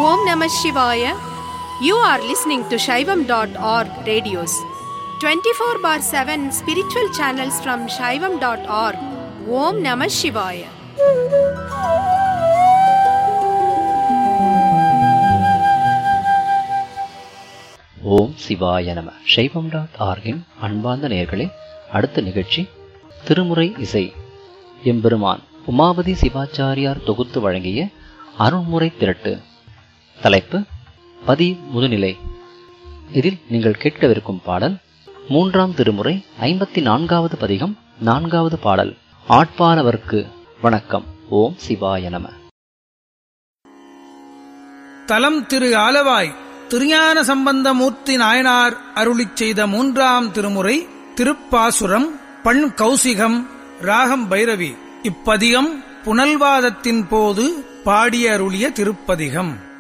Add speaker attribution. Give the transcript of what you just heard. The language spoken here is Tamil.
Speaker 1: Om Namah Shivaya. You are listening to Shaivam.org radios. 24 bar 7 spiritual channels from Shaivam.org. Om Namah Shivaya.
Speaker 2: ஓம் சிவாய நம சைவம் டாட் ஆர்கின் அன்பார்ந்த நேர்களே அடுத்த நிகழ்ச்சி திருமுறை இசை எம்பெருமான் உமாபதி சிவாச்சாரியார் தொகுத்து வழங்கிய அருள்முறை திரட்டு தலைப்பு பதி முதுநிலை இதில் நீங்கள் கேட்கவிருக்கும் பாடல் மூன்றாம் திருமுறை ஐம்பத்தி நான்காவது பதிகம் நான்காவது பாடல் ஆட்பாலவர்க்கு வணக்கம் ஓம் சிவாய நம
Speaker 3: தலம் திரு ஆலவாய் திருஞான சம்பந்தமூர்த்தி நாயனார் அருளிச் செய்த மூன்றாம் திருமுறை திருப்பாசுரம் பண் கௌசிகம் ராகம் பைரவி இப்பதிகம் புனல்வாதத்தின் போது பாடிய அருளிய திருப்பதிகம்